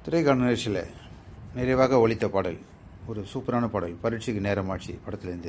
திரைக்கான நிகழ்ச்சியில் நிறைவாக ஒலித்த பாடல் ஒரு சூப்பரான பாடல் பரீட்சைக்கு நேரமாச்சு படத்துலேருந்து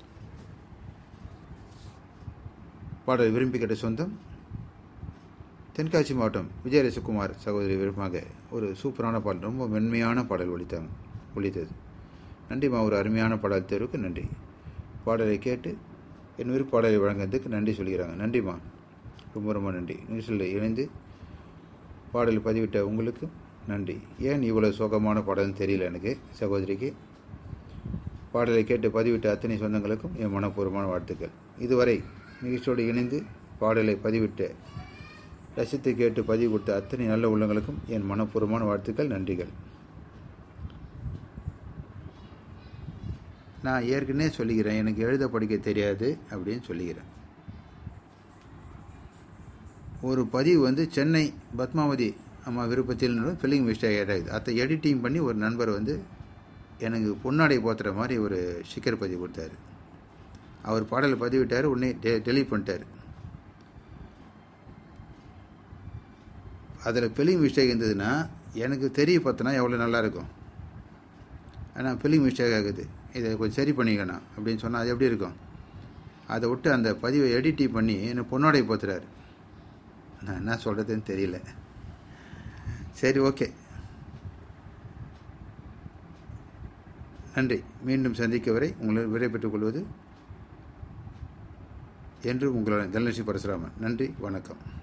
பாடல் விரும்பி கேட்ட சொந்தம் தென்காசி மாவட்டம் விஜயரசகுமார் சகோதரி விருப்பமாக ஒரு சூப்பரான பாடல் ரொம்ப மென்மையான பாடல் ஒலித்தாங்க ஒலித்தது நன்றிம்மா ஒரு அருமையான பாடல் தேர்வுக்கு நன்றி பாடலை கேட்டு என் விருப்ப பாடலை வழங்குறதுக்கு நன்றி சொல்கிறாங்க நன்றிம்மா ரொம்ப ரொம்ப நன்றி நிகழ்ச்சியில் இணைந்து பாடல் பதிவிட்ட உங்களுக்கு நன்றி ஏன் இவ்வளோ சோகமான பாடல்னு தெரியல எனக்கு சகோதரிக்கு பாடலை கேட்டு பதிவிட்ட அத்தனை சொந்தங்களுக்கும் என் மனப்பூர்வமான வாழ்த்துக்கள் இதுவரை நிகழ்ச்சியோடு இணைந்து பாடலை பதிவிட்ட ரசித்து கேட்டு பதிவு கொடுத்த அத்தனை நல்ல உள்ளங்களுக்கும் என் மனப்பூர்வமான வாழ்த்துக்கள் நன்றிகள் நான் ஏற்கனவே சொல்லிக்கிறேன் எனக்கு எழுத படிக்க தெரியாது அப்படின்னு சொல்லிக்கிறேன் ஒரு பதிவு வந்து சென்னை பத்மாவதி அம்மா விருப்பத்தில் ஃபில்லிங் மிஸ்டேக் ஆகிடுது அதை எடிட்டிங் பண்ணி ஒரு நண்பர் வந்து எனக்கு பொன்னாடை போத்துற மாதிரி ஒரு ஸ்டிக்கர் பதிவு கொடுத்தாரு அவர் பாடலை பதிவிட்டார் உடனே டெ டெலிட் பண்ணிட்டார் அதில் ஃபில்லிங் மிஸ்டேக் இருந்ததுன்னா எனக்கு தெரிய பார்த்தனா எவ்வளோ நல்லாயிருக்கும் ஆனால் ஃபில்லிங் மிஸ்டேக் ஆகுது இதை கொஞ்சம் சரி பண்ணிக்கணும் அப்படின்னு சொன்னால் அது எப்படி இருக்கும் அதை விட்டு அந்த பதிவை எடிட்டிங் பண்ணி என்னை பொன்னாடை போத்துறாரு நான் என்ன சொல்கிறதுன்னு தெரியல சரி ஓகே நன்றி மீண்டும் சந்திக்க வரை உங்களை விடைபெற்றுக் கொள்வது என்று உங்களுடன் தனலட்சுமி பரசுராமன் நன்றி வணக்கம்